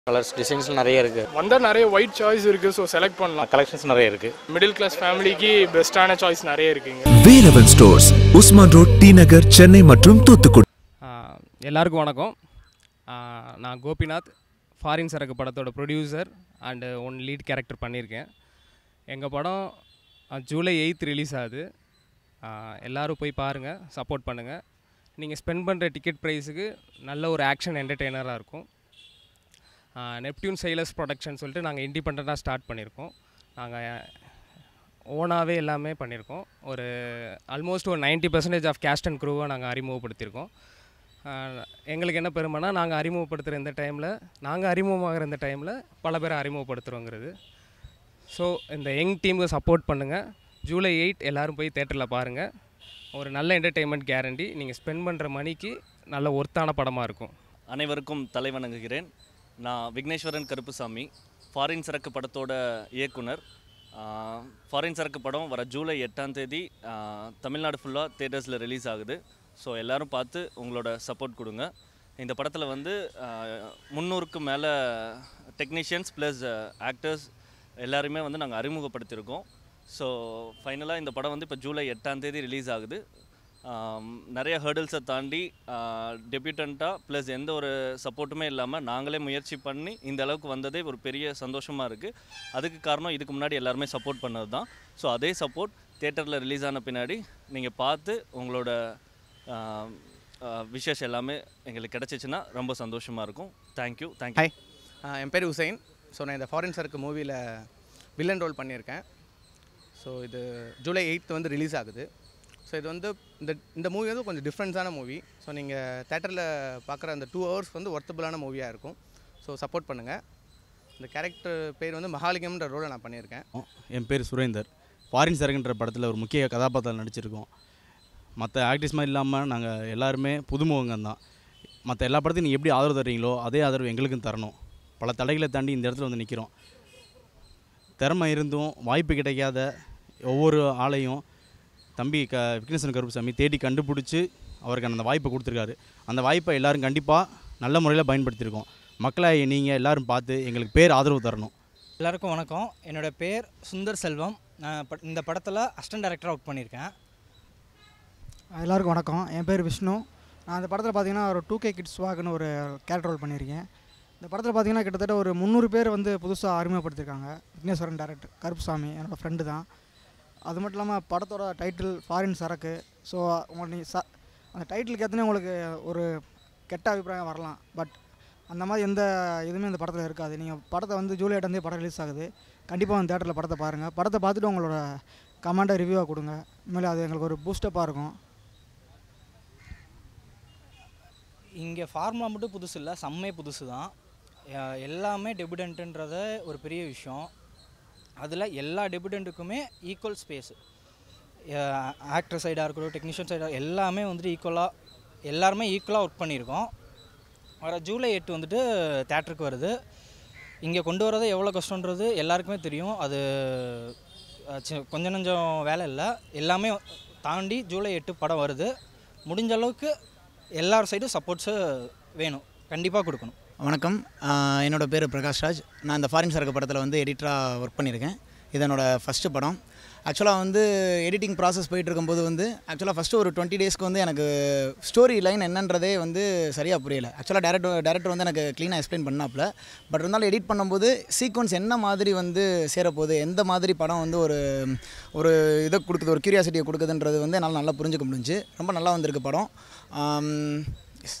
colours designs நிறைய இருக்குது வந்தால் நிறைய ஒயிட் சாய்ஸ் இருக்குது ஸோ செலக்ட் பண்ணலாம் கலெக்ஷன்ஸ் நிறைய இருக்குது மிடில் கிளாஸ் ஃபேமிலிக்கு பெஸ்ட்டான சாய்ஸ் நிறைய இருக்குங்க Velavan stores Usman road T Nagar Chennai மற்றும் தூத்துக்குடி ஆஹ் எல்லாருக்கும் வணக்கம் ஆஹ் நான் கோபிநாத் ஃபாரின் சரக்கு படத்தோட producer and one lead character பண்ணியிருக்கேன் எங்கள் படம் ஆஹ் ஜூலை எயித் ரிலீஸ் ஆகுது ஆஹ் எல்லாரும் போய் பாருங்கள் சப்போர்ட் பண்ணுங்கள் நீங்கள் ஸ்பெண்ட் பண்ணுற டிக்கெட் ப்ரைஸுக்கு நல்ல ஒரு ஆக்ஷன் என்டர்டெய்னராக இருக்கும் நெப்டியூன் சைலஸ் ப்ரொடக்ஷன் சொல்லிட்டு நாங்கள் இண்டிபெண்ட்டாக ஸ்டார்ட் பண்ணியிருக்கோம் நாங்கள் ஓனாகவே எல்லாமே பண்ணியிருக்கோம் ஒரு ஆல்மோஸ்ட் ஒரு 90% பர்சன்டேஜ் ஆஃப் கேஸ்ட் அண்ட் க்ரூவை நாங்கள் அறிமுகப்படுத்தியிருக்கோம் ஆஹ் எங்களுக்கு என்ன பெருமைனா நாங்கள் அறிமுகப்படுத்துகிற இந்த டைமில் நாங்கள் அறிமுகமாகிற இந்த டைமில் பல பேரை அறிமுகப்படுத்துகிறோங்கிறது ஸோ இந்த யங் டீமுக்கு சப்போர்ட் பண்ணுங்கள் ஜூலை எயிட் எல்லோரும் போய் தேட்டரில் பாருங்கள் ஒரு நல்ல என்டர்டெயின்மெண்ட் கேரண்டி நீங்கள் ஸ்பெண்ட் பண்ணுற மணிக்கு நல்ல ஒர்த்தான படமாக இருக்கும் அனைவருக்கும் தலைவணங்குகிறேன் நான் விக்னேஸ்வரன் கருப்புசாமி ஃபாரின் சரக்கு படத்தோட இயக்குனர் ஆஹ், ஃபாரின் சரக்கு படம் வர ஜூலை எட்டாம் தேதி ஆஹ், தமிழ்நாடு ஃபுல்லாக தேட்டர்ஸில் ரிலீஸ் ஆகுது ஸோ எல்லாரும் பார்த்து உங்களோட சப்போர்ட் கொடுங்க இந்த படத்தில் வந்து முந்நூறுக்கு மேலே டெக்னீஷியன்ஸ் ப்ளஸ் ஆக்டர்ஸ் எல்லாருமே வந்து நாங்கள் அறிமுகப்படுத்தியிருக்கோம் ஸோ ஃபைனலாக இந்த படம் வந்து இப்போ ஜூலை எட்டாம் தேதி ரிலீஸ் ஆகுது ஆம், நிறைய ஹேர்டில்ஸை தாண்டி டெபியூட்டண்ட்டாக ப்ளஸ் எந்த ஒரு சப்போர்ட்டுமே இல்லாமல் நாங்களே முயற்சி பண்ணி இந்த அளவுக்கு வந்ததே ஒரு பெரிய சந்தோஷமாக இருக்குது அதுக்கு காரணம் இதுக்கு முன்னாடி எல்லாருமே சப்போர்ட் பண்ணது தான் ஸோ அதே சப்போர்ட் தேட்டரில் ரிலீஸ் ஆன பின்னாடி நீங்கள் பார்த்து உங்களோட விஷஸ் எல்லாமே எங்களுக்கு கிடச்சிச்சின்னா ரொம்ப சந்தோஷமாக இருக்கும் தேங்க்யூ தேங்க்யூ ஹாய் ஆஹ் என் பேர் ஹுசைன் ஸோ நான் இந்த ஃபாரின் சருக்கு மூவியில் வில்லன் ரோல் பண்ணியிருக்கேன் ஸோ இது ஜூலை எயித் வந்து ரிலீஸ் ஆகுது ஸோ இது வந்து இந்த இந்த மூவி வந்து கொஞ்சம் டிஃப்ரெண்ட்ஸான மூவி ஸோ நீங்கள் தேட்டரில் பார்க்குற அந்த டூ ஹவர்ஸ் வந்து ஒர்த்தபுளான மூவியாக இருக்கும் ஸோ சப்போர்ட் பண்ணுங்கள் இந்த கேரக்டர் பேர் வந்து மகாலிங்கம்ன்ற ரோலை நான் பண்ணியிருக்கேன் என் பேர் சுரேந்தர் ஃபாரின் சரக்குன்ற படத்தில் ஒரு முக்கிய கதாபாத்திரம் நடிச்சிருக்கோம் மற்ற ஆக்டர்ஸ் மாதிரி இல்லாமல் நாங்கள் எல்லாருமே புதுமுகங்கள் தான் மற்ற எல்லா படத்தையும் நீங்கள் எப்படி ஆதரவு தர்றீங்களோ அதே ஆதரவு எங்களுக்கும் தரணும் பல தடைகளை தாண்டி இந்த இடத்துல வந்து நிற்கிறோம் திறமை இருந்தும் வாய்ப்பு கிடைக்காத ஒவ்வொரு ஆளையும் தம்பி க விக்னேஸ்வரன் கருப்புசாமி தேடி கண்டுபிடிச்சி அவருக்கு அந்த வாய்ப்பை கொடுத்துருக்காரு அந்த வாய்ப்பை எல்லாரும் கண்டிப்பாக நல்ல முறையில் பயன்படுத்தியிருக்கோம் மக்களை நீங்கள் எல்லாரும் பார்த்து எங்களுக்கு பேர் ஆதரவு தரணும் எல்லாருக்கும் வணக்கம் என்னோடய பேர் சுந்தர் செல்வம் நான் ப- இந்த படத்தில் அசிஸ்டன்ட் டைரக்டராக ஒர்க் பண்ணியிருக்கேன் எல்லாருக்கும் வணக்கம் என் பேர் விஷ்ணு நான் இந்த படத்தில் பார்த்தீங்கன்னா ஒரு டூ கே கிட்ஸ் வாக்குன்னு ஒரு கேரக்டர் ரோல் பண்ணியிருக்கேன் இந்த படத்தில் பார்த்தீங்கன்னா கிட்டத்தட்ட ஒரு முந்நூறு பேர் வந்து புதுசாக அறிமுகப்படுத்தியிருக்காங்க விக்னேஸ்வரன் டேரக்டர் கருப்புசாமி என்னோடய ஃப்ரெண்டு தான் அது மட்டும் இல்லாமல் படத்தோட டைட்டில் ஃபாரின் சரக்கு ஸோ உங்களுக்கு நீ ச அந்த டைட்டிலுக்கு ஏற்றனே உங்களுக்கு ஒரு கெட்ட அபிப்பிராயம் வரலாம் பட் அந்த மாதிரி எந்த இதுவுமே இந்த படத்தில் இருக்காது நீங்கள் படத்தை வந்து ஜூலை எட்டாந்தேதி படம் ரிலீஸ் ஆகுது கண்டிப்பாக வந்து தேட்டரில் படத்தை பாருங்கள் படத்தை பார்த்துட்டு உங்களோட கமெண்ட்டை ரிவ்யூவாக கொடுங்க உண்மையிலே அது எங்களுக்கு ஒரு பூஸ்டப்பாக இருக்கும் இங்கே ஃபார்முலா மட்டும் புதுசு இல்லை செம்மே புதுசு தான் அஹ் எல்லாமே டெபுடன்ட்டுன்றத ஒரு பெரிய விஷயம் அதில் எல்லா டெபுடண்ட்டுக்குமே ஈக்குவல் ஸ்பேஸு ஆக்டர் சைடாக இருக்கட்டும் டெக்னீஷியன் சைடாக எல்லாமே வந்துட்டு ஈக்குவலாக எல்லாருமே ஈக்குவலாக ஒர்க் பண்ணியிருக்கோம் வர ஜூலை எட்டு வந்துட்டு தேட்டருக்கு வருது இங்கே கொண்டு வரது எவ்வளோ கஷ்டன்றது எல்லாருக்குமே தெரியும் அது அஹ், சி- கொஞ்சம் நஞ்சம் வேலை இல்லை எல்லாமே தாண்டி ஜூலை எட்டு படம் வருது முடிஞ்ச அளவுக்கு எல்லார் சைடும் சப்போர்ட்ஸு வேணும் கண்டிப்பாக கொடுக்கணும் வணக்கம் ஆஹ் என்னோட பேர் பிரகாஷ்ராஜ் நான் இந்த ஃபாரின் சரக்கு படத்தில் வந்து எடிட்டராக ஒர்க் பண்ணியிருக்கேன் இது என்னோட ஃபஸ்ட்டு படம் ஆக்சுவலாக வந்து எடிட்டிங் ப்ராசஸ் போயிட்டு இருக்கும்போது வந்து ஆக்சுவலாக ஃபஸ்ட்டு ஒரு டுவெண்ட்டி டேஸ்க்கு வந்து எனக்கு ஸ்டோரி லைன் என்னன்றதே வந்து சரியாக புரியல ஆக்சுவலாக டேரக்டர் டேரக்டர் வந்து எனக்கு க்ளீனாக எக்ஸ்பிளைன் பண்ணாப்புல பட் இருந்தாலும் எடிட் பண்ணும்போது சீக்வன்ஸ் என்ன மாதிரி வந்து சேரப்போகுது எந்த மாதிரி படம் வந்து ஒரு ஒரு இதை கொடுக்குது ஒரு க்யூரியாசிட்டியை கொடுக்குதுன்றது வந்து என்னால் நல்லா புரிஞ்சுக்க முடிஞ்சு ரொம்ப நல்லா வந்திருக்கு படம் எஸ்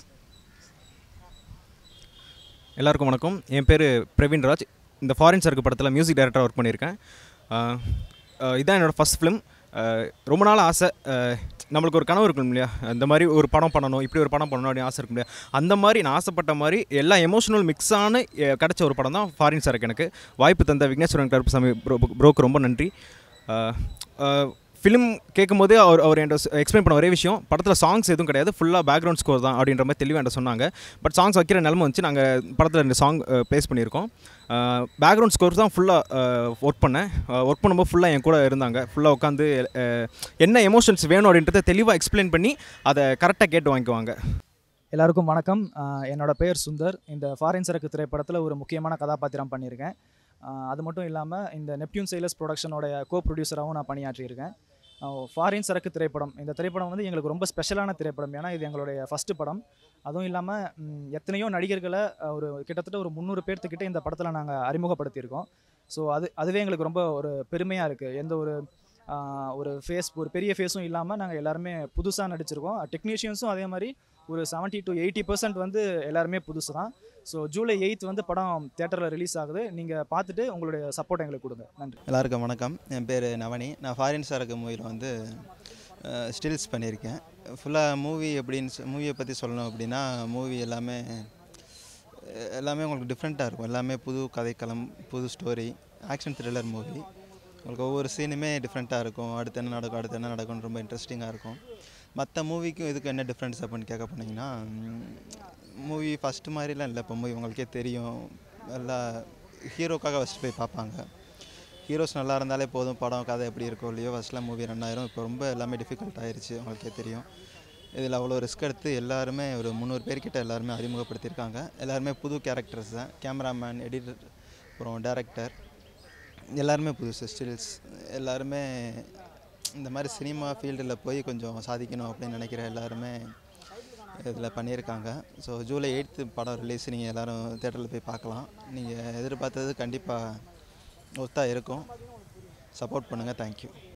எல்லாருக்கும் வணக்கம் என் பேர் பிரவீன்ராஜ் இந்த ஃபாரின் சரக்கு படத்தில் மியூசிக் டைரக்டராக ஒர்க் பண்ணியிருக்கேன் ஆஹ் ஆஹ் இதான் என்னோடய ஃபஸ்ட் ஃபிலிம் ரொம்ப நாள் ஆசை ஆஹ் நம்மளுக்கு ஒரு கனவு இருக்கும் இல்லையா இந்த மாதிரி ஒரு படம் பண்ணணும் இப்படி ஒரு படம் பண்ணணும் அப்படின்னு ஆசை இருக்கும் இல்லையா அந்த மாதிரி நான் ஆசைப்பட்ட மாதிரி எல்லா எமோஷனல் மிக்ஸான கிடச்ச ஒரு படம் தான் ஃபாரின் சரக்கு எனக்கு வாய்ப்பு தந்த விக்னேஸ்வரன் கருப்புசாமி ப்ரோ ப்ரோக்கு ரொம்ப நன்றி ஃபிலிம் கேட்கும்போதே அவர் அவர் என்கிட்ட எக்ஸ்பிளைன் பண்ண ஒரே விஷயம் படத்தில் சாங்ஸ் எதுவும் கிடையாது ஃபுல்லாக பேக்ரவுண்ட் ஸ்கோர் தான் அப்படின்ற மாதிரி தெளிவாக என்கிட்ட சொன்னாங்க பட் சாங்ஸ் வைக்கிற நிலமை வந்துச்சு நாங்கள் படத்தில் ரெண்டு சாங் ப்ளேஸ் பண்ணியிருக்கோம் பேக்ரவுண்ட் ஸ்கோர் தான் ஃபுல்லாக ஒர்க் பண்ணேன் ஒர்க் பண்ணும்போது ஃபுல்லாக என் கூட இருந்தாங்க ஃபுல்லாக உட்காந்து என்ன எமோஷன்ஸ் வேணும் அப்படின்றத தெளிவாக எக்ஸ்பிளைன் பண்ணி அதை கரெக்டாக கேட்டு வாங்கிக்குவாங்க எல்லாருக்கும் வணக்கம் ஆஹ் என்னோட பெயர் சுந்தர் இந்த ஃபாரின் சரக்கு திரைப்படத்தில் ஒரு முக்கியமான கதாபாத்திரம் பண்ணியிருக்கேன் ஆஹ் அது மட்டும் இல்லாமல் இந்த நெப்டியூன் செயலர்ஸ் ப்ரொடக்ஷனோடைய கோ ப்ரொடியூசராகவும் நான் பணியாற்றியிருக்கேன் ஃபாரின் சரக்கு திரைப்படம் இந்த திரைப்படம் வந்து எங்களுக்கு ரொம்ப ஸ்பெஷலான திரைப்படம் ஏன்னா இது எங்களுடைய ஃபஸ்ட்டு படம் அதுவும் இல்லாமல் எத்தனையோ நடிகர்களை ஆஹ் ஒரு கிட்டத்தட்ட ஒரு முந்நூறு பேர்த்துக்கிட்ட இந்த படத்தில் நாங்கள் அறிமுகப்படுத்தியிருக்கோம் ஸோ அது அதுவே எங்களுக்கு ரொம்ப ஒரு பெருமையாக இருக்குது எந்த ஒரு ஆஹ் ஒரு ஃபேஸ் ஒரு பெரிய ஃபேஸும் இல்லாமல் நாங்கள் எல்லாருமே புதுசாக நடிச்சிருக்கோம் டெக்னீஷியன்ஸும் அதே மாதிரி ஒரு செவன்ட்டி டு எயிட்டி பர்சன்ட் வந்து எல்லாருமே புதுசு தான் ஸோ ஜூலை எயித் வந்து படம் தேட்டரில் ரிலீஸ் ஆகுது நீங்கள் பார்த்துட்டு உங்களுடைய சப்போர்ட் எங்களுக்கு கொடுங்க நன்றி எல்லாருக்கும் வணக்கம் என் பேர் நவனி நான் ஃபாரின் சரக்கு மூவியில் வந்து ஸ்டில்ஸ் பண்ணியிருக்கேன் ஃபுல்லாக மூவி எப்படின்னு மூவியை பற்றி சொல்லணும் அப்படின்னா மூவி எல்லாமே அஹ், எல்லாமே உங்களுக்கு டிஃப்ரெண்ட்டாக இருக்கும் எல்லாமே புது கதைக்களம் புது ஸ்டோரி ஆக்ஷன் த்ரில்லர் மூவி உங்களுக்கு ஒவ்வொரு சீனுமே டிஃப்ரெண்ட்டாக இருக்கும் அடுத்து என்ன நடக்கும் அடுத்து என்ன நடக்கும்னு ரொம்ப இன்ட்ரெஸ்டிங்காக இருக்கும் மற்ற மூவிக்கும் இதுக்கும் என்ன டிஃப்ரென்ஸ் அப்படின்னு கேட்க போனீங்கன்னா மூவி ஃபஸ்ட்டு மாதிரிலாம் இல்லை இப்போ மூவி உங்களுக்கே தெரியும் எல்லா ஹீரோக்காக ஃபஸ்ட்டு போய் பார்ப்பாங்க ஹீரோஸ் நல்லா இருந்தாலே போதும் படம் கதை எப்படி இருக்கோ இல்லையோ ஃபஸ்ட்லாம் மூவி ரன் ஆயிரும் இப்போ ரொம்ப எல்லாமே டிஃபிகல்ட் ஆயிருச்சு உங்களுக்கே தெரியும் இதில் அவ்வளோ ரிஸ்க் எடுத்து எல்லாருமே ஒரு முந்நூறு பேர்கிட்ட எல்லாருமே அறிமுகப்படுத்தியிருக்காங்க எல்லாருமே புது கேரக்டர்ஸ் தான் கேமராமேன் எடிட்டர் அப்புறம் டேரக்டர் எல்லாருமே புதுசு ஸ்டில்ஸ் எல்லாருமே இந்த மாதிரி சினிமா ஃபீல்டில் போய் கொஞ்சம் சாதிக்கணும் அப்படின்னு நினைக்கிற எல்லாருமே இதில் பண்ணியிருக்காங்க ஸோ ஜூலை எயித்து படம் ரிலீஸ் நீங்கள் எல்லோரும் தேட்டரில் போய் பார்க்கலாம் நீங்கள் எதிர்பார்த்தது கண்டிப்பாக ஒத்தா இருக்கும் சப்போர்ட் பண்ணுங்கள் தேங்க்யூ